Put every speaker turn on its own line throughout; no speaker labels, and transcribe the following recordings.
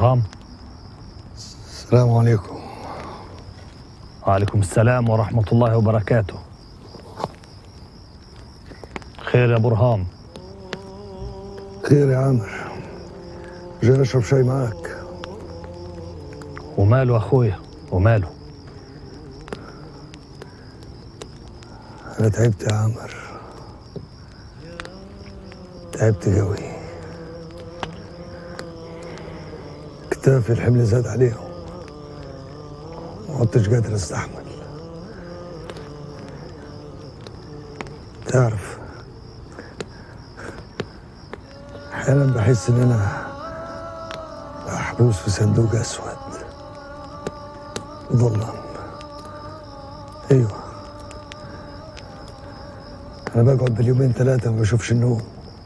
برهام
السلام عليكم
وعليكم السلام ورحمة الله وبركاته خير يا برهام
خير يا عامر جاي اشرب شاي معاك
وماله أخويا وماله
انا تعبت يا عامر تعبت قوي كتافي الحمل زاد عليهم ما عدتش قادر استحمل تعرف احيانا بحس ان انا محبوس في صندوق اسود ظلام ايوه انا بقعد باليومين ثلاثه ما بشوفش النوم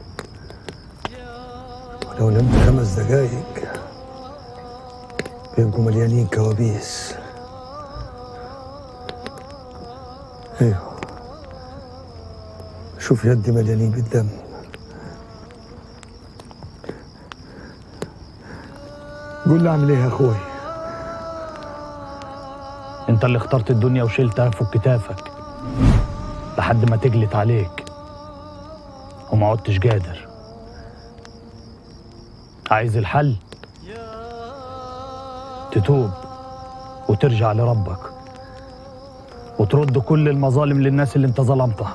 ولو نمت خمس دقايق بيبقوا مليانين كوابيس ايوه شوف يدي مليانين بالدم قول لي اعمل ايه يا اخوي
انت اللي اخترت الدنيا وشلتها فوق كتافك لحد ما تجلت عليك وما عدتش قادر عايز الحل تتوب وترجع لربك وترد كل المظالم للناس اللي انت ظلمتها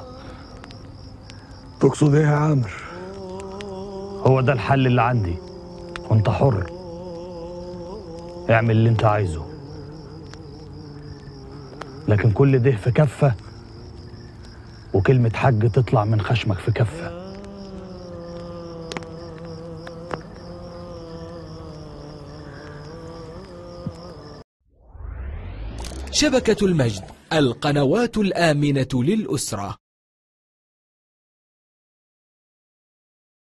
تقصد ايه يا عامر
هو ده الحل اللي عندي وانت حر اعمل اللي انت عايزه لكن كل ده في كفة وكلمة حج تطلع من خشمك في كفة
شبكة المجد القنوات الآمنة للأسرة